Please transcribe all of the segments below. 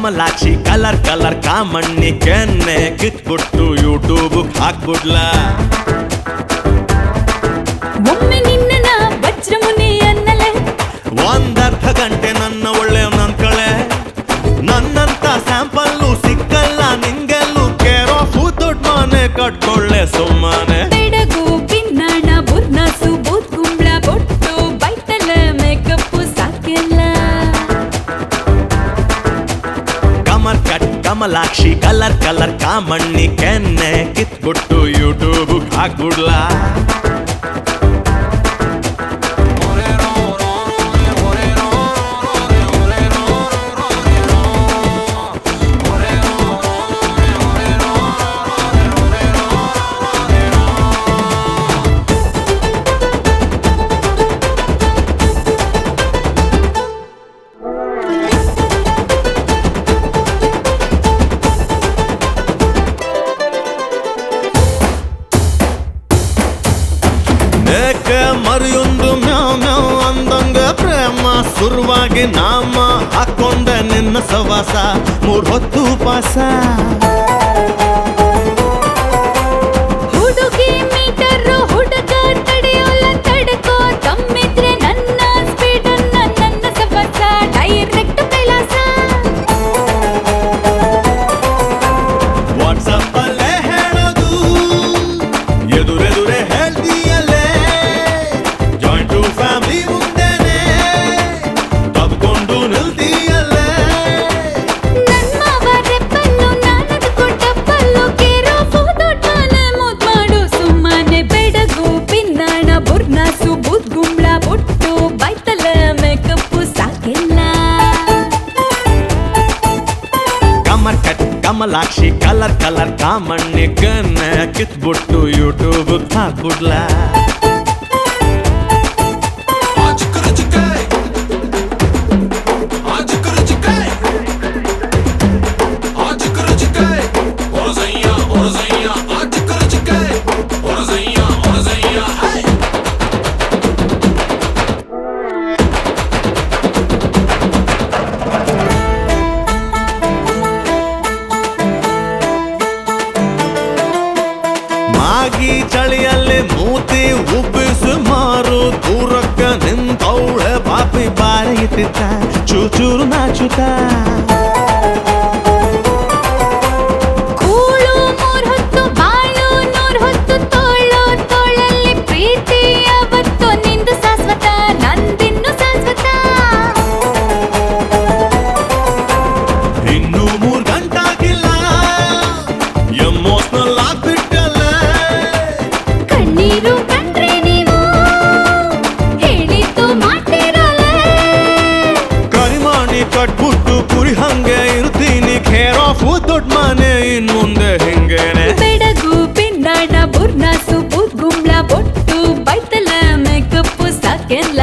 Kamalakshi colour colour ಕಾಮಣ್ಣಿ ಕೆನ್ನೆ ಕಿತ್ಬಿಟ್ಟು ಯೂಟ್ಯೂಬ್ ಹಾಕ್ಬಿಡ್ಲ ಒಮ್ಮೆ ನಿನ್ನ ವಜ್ರಮುನಿ ಅನ್ನಲೆ ಒಂದರ್ಧ ಗಂಟೆ ನನ್ನ ಒಳ್ಳೆ ನನ್ ಕಳೆ ನನ್ನಂತ ಸ್ಯಾಂಪಲ್ಲು ಸಿಕ್ಕಲ್ಲ ನಿಂಗೆಲ್ಲೂ ಕೇರೋ ದೊಡ್ಡ ಮನೆ ಕಟ್ಕೊಳ್ಳೆ ಸುಮ್ಮನೆ ಬೆಡಗು ಪಿನ್ನಣ ಬುರ್ನಾಸು ಬೂತ್ ಕುಂಬ್ಳ ಬೊಟ್ಟು ಬೈತಲ ಮೇಕಪ್ ಸಾಕೆಲ್ಲ ಕಮರ್ ಕಟ್ ಕಮಲಾಕ್ಷಿ ಕಲರ್ ಕಲರ್ ಕಾಮಣ್ಣಿ ಕೆನ್ನೆ ಕಿತ್ಬಿಟ್ಟು ಯೂಟ್ಯೂಬ್ ಹಾಕ್ಬಿಡ್ಲ ಏಕೆ ಮರಿಯೊಂದು ಮ್ಯಾವ್ ಮ್ಯಾವ್ ಅಂದಂಗ ಪ್ರೇಮ ಸುರುವಾಗಿ ನಾಮ ಹಾಕೊಂಡೆ ನಿನ್ನ ಸವಾಸ ಮೂರ್ ಹೊತ್ತು ಪಾಸ ಹುಡುಗಿ ಮೀಟರ್ ಹುಡುಗ ತಡೆಯೋಲ್ಲ ತಡ್ಕೋ ತಮ್ಮಿದ್ರೆ ನನ್ನ ಸ್ಪೀಡ್ ನನ್ನ ಸವಸ ಡೈರೆಕ್ಟ್ ಕೈಲಾಸ ವಾಟ್ಸಪ್ ಅಲ್ಲೇ ಹೇಳೋದು ಎದುರೆದುರೆ ಹೇಳ್ತೀಯಲ್ಲೇ ಜಾಯಿಂಟು ಫ್ಯಾಮಿಲಿ ಮುಂದೆನೆ ತಬ್ಕೊಂಡು ನಿಲ್ತೀಯಲ್ಲೇ ನನ್ ಮಾವ ರೆಪ್ಪಲ್ಲು ನಾನದು ಕೊಟ್ಟಪ್ಪಲ್ಲು ಕೇರೋ ಫೋಟೋಟನೆ ಮುದ್ ಮಾಡು ಸುಮ್ಮನೆ ಬೆಡಗು ಪಿನ್ನಾಣ ಬುರ್ನಾಸು ಬೂತ್ ಗುಂಬ್ಳ ಬೊಟ್ಟು ಬೈತಲ ಮೇಕಪ್ ಸಾಕೆಲ್ಲ ಕಮರ್ ಕಟ್ ಕಮಲಾಕ್ಷಿ ಕಲರ್ ಕಲರ್ ಕಾಮಣ್ಣಿ ಕನ್ನ ಕಿತ್ಬಿಟ್ಟು ಯೂಟ್ಯೂಬ್ ಹಾಕ್ಬಿಡ್ಲ ಮಾಗಿ ಚಳಿಯಲ್ಲಿ ಮೂತಿ ಉಬ್ಬಿಸು ಮಾರು ದೂರಕ್ಕ ನಿಂತವಳೆ ಪಾಪಿ ಬಾರಿಯುತ್ತಿತ್ತ ಚೂಚೂರು ನಾಚುತ್ತ ಕೂಳು ಮೂರ್ ಹೊತ್ತು ಬಾಳು ನೂರ್ ಹೊತ್ತು ತೋಳು ತೋಳಲ್ಲಿ ಪ್ರೀತಿ ಯಾವತ್ತು ನಿಂದು ಶಾಶ್ವತ ನಂದಿನ್ನು ಶಾಶ್ವತ ಇನ್ನು ಮೂರ್ ಗಂಟಾಗಿಲ್ಲ ಎಮೋಷನಲ್ ಆಗ್ಬಿಟ್ಟಲ್ಲ ಕಣ್ಣೀರು ಕಂಡ್ರೆ ನೀವು ಹೇಳಿದ್ದು ಮಾಡ್ತಿರಲ್ಲ ಕರಿಮಾಣಿ ಕಟ್ಬಿಟ್ಟು ಕುರಿ ಹಂಗೆ ಇರ್ತೀನಿ ಖೇರ್ ಆಫ್ ದೊಡ್ಡ ಮನೆ ಇನ್ ಮುಂದೆ ಹಿಂಗೇನೆ ಬೆಡಗು ಪಿನ್ನಾಡ ಬುರ್ನಾಸು ಬೂತ್ ಗುಂಬ್ಳ ಬೊಟ್ಟು ಬೈತಲ ಮೇಕಪ್ ಸಾಕೆಲ್ಲ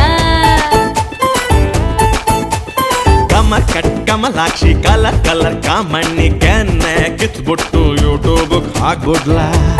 ಕಮರ್ ಕಟ್ ಕಮಲಾಕ್ಷಿ ಕಲರ್ ಕಲರ್ ಕಾಮಣ್ಣಿ ಕೆನ್ನೆ ಕಿತ್ಬಿಟ್ಟು ಯೂಟ್ಯೂಬ್ ಹಾಕ್ಬಿಡ್ಲಾ